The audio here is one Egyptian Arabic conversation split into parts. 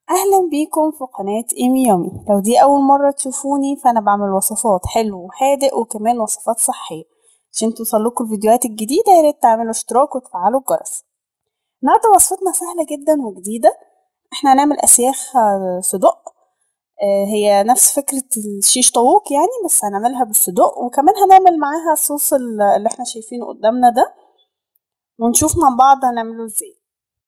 أهلا بيكم في قناة إيمي يومي لو دي أول مرة تشوفوني فأنا بعمل وصفات حلو وحادق وكمان وصفات صحية عشان توصلكوا الفيديوهات الجديدة ياريت تعملوا اشتراك وتفعلوا الجرس النهاردة وصفتنا سهلة جدا وجديدة احنا هنعمل أسياخ آه، صدق آه، هي نفس فكرة الشيش طاووق يعني بس هنعملها بالصدق وكمان هنعمل معاها الصوص اللي احنا شايفينه قدامنا ده ونشوف مع بعض هنعمله ازاي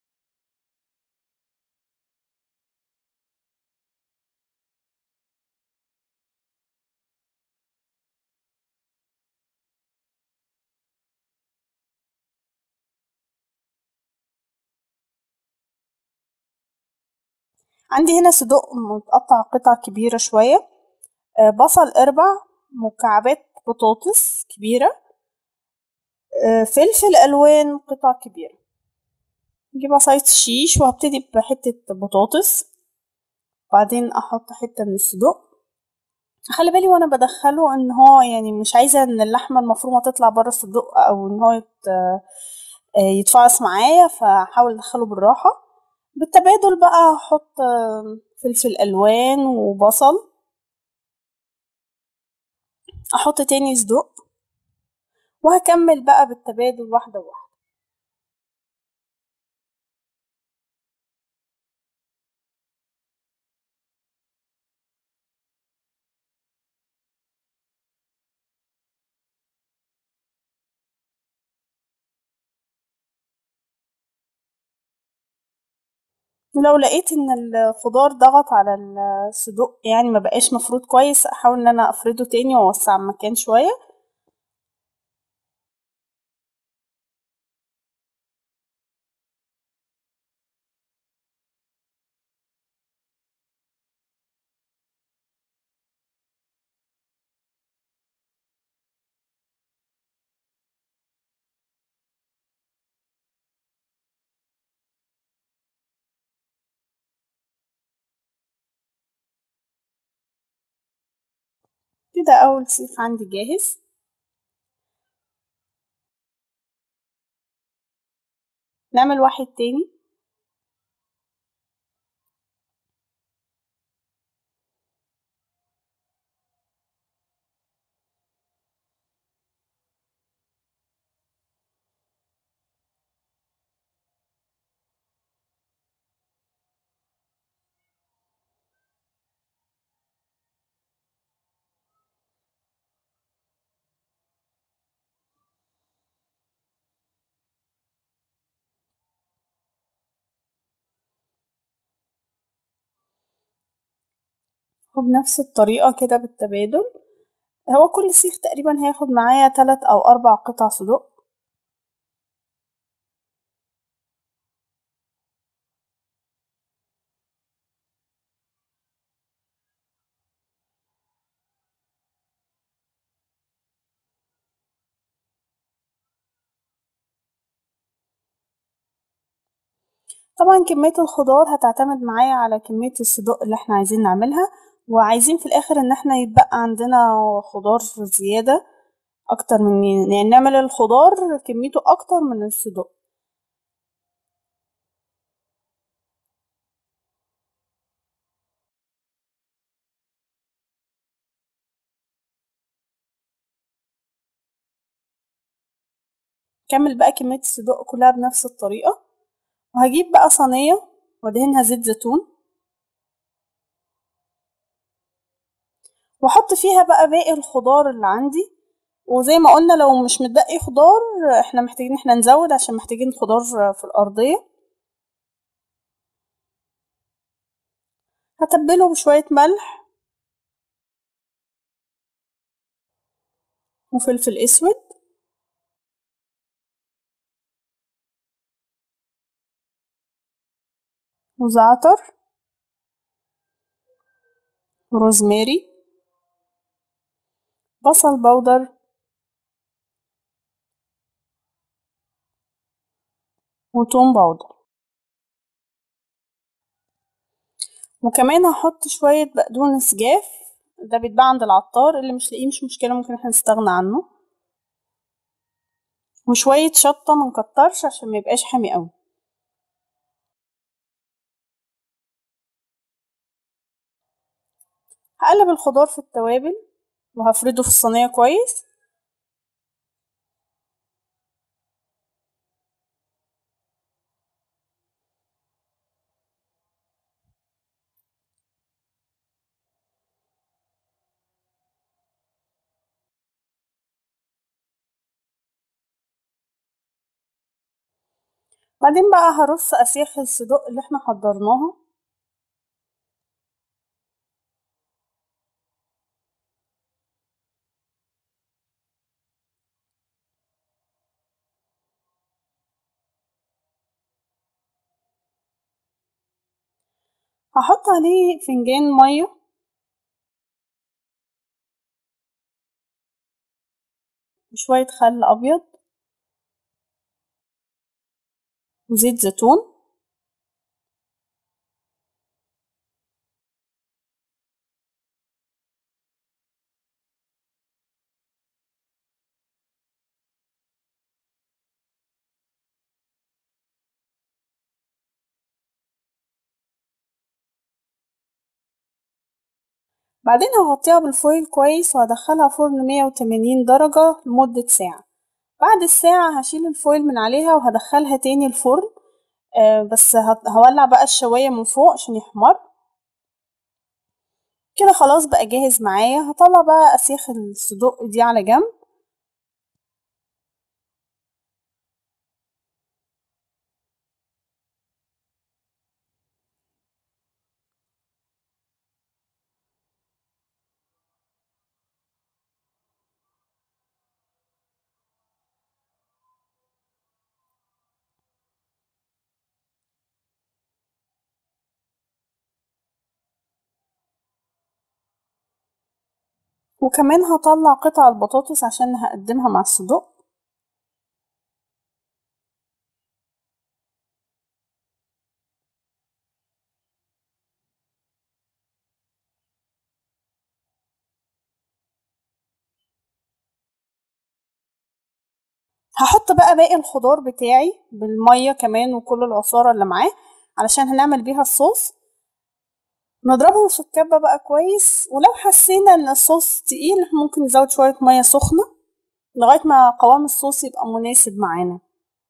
عندي هنا صدق متقطع قطع كبيرة شوية آه، بصل اربع مكعبات بطاطس كبيرة آه، فلفل ألوان قطع كبيرة نجيب عصاية الشيش وهبتدي بحتة بطاطس بعدين أحط حتة من الصدق خلي بالي وانا بدخله ان هو يعني مش عايزة ان اللحمة المفرومة تطلع بره الصدق او ان هو يت... آه، يتفعص معايا فحاول ادخله بالراحة بالتبادل بقى هحط فلفل الوان وبصل احط تاني صدق وهكمل بقى بالتبادل واحدة واحدة لو لقيت ان الخضار ضغط على الصدوق يعني ما بقاش مفروض كويس احاول ان انا افرده تاني واوسع المكان شويه كده اول سيخ عندي جاهز نعمل واحد تاني وبنفس الطريقة كده بالتبادل هو كل سيخ تقريبا هياخد معايا تلات أو أربع قطع صدق طبعا كمية الخضار هتعتمد معايا على كمية الصدق اللي احنا عايزين نعملها وعايزين في الآخر ان احنا يتبقى عندنا خضار زيادة أكتر من يعني نعمل الخضار كميته أكتر من الصدق كمل بقى كمية الصدق كلها بنفس الطريقة وهجيب بقى صينية وادهنها زيت زيتون واحط فيها بقى باقي الخضار اللي عندي وزي ما قلنا لو مش متبقي خضار احنا محتاجين احنا نزود عشان محتاجين خضار في الأرضية هتبله بشوية ملح وفلفل اسود وزعتر وروزماري بصل بودر وتوم بودر وكمان هحط شوية بقدونس جاف ده بيتباع عند العطار اللي مش لاقيه مش مشكلة ممكن احنا نستغنى عنه وشوية شطة منكترش عشان ميبقاش حامي اوي هقلب الخضار في التوابل وهفرده في الصينية كويس بعدين بقى هرص أسياخ الصدق اللي احنا حضرناها هحط عليه فنجان مية وشوية خل أبيض وزيت زيتون بعدين هغطيها بالفويل كويس وهدخلها فرن مية وتمانين درجة لمدة ساعة بعد الساعة هشيل الفويل من عليها وهدخلها تاني الفرن آه بس هولع بقى الشواية من فوق عشان يحمر كده خلاص بقى جاهز معايا هطلع بقى أسياخ الصدق دي على جنب وكمان هطلع قطع البطاطس عشان هقدمها مع الصدق هحط بقى باقي الخضار بتاعي بالمية كمان وكل العصارة اللي معاه علشان هنعمل بيها الصوص نضربهم في الكبة بقى كويس ولو حسينا ان الصوص تقيل ممكن نزود شوية مية سخنة لغاية ما قوام الصوص يبقى مناسب معانا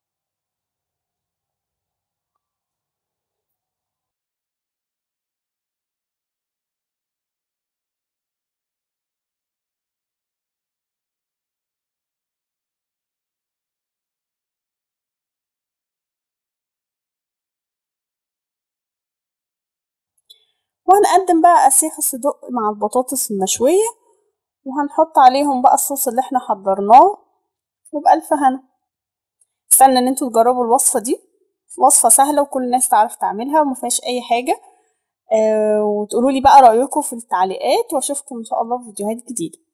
وهنقدم بقى أسياخ الصدق مع البطاطس المشوية وهنحط عليهم بقى الصوص اللي احنا حضرناه وبألف هنا استنى ان انتوا تجربوا الوصفة دي وصفة سهلة وكل الناس تعرف تعملها ومفيهاش أي حاجة آه وتقولوا لي بقى رأيكم في التعليقات وأشوفكم إن شاء الله في فيديوهات جديدة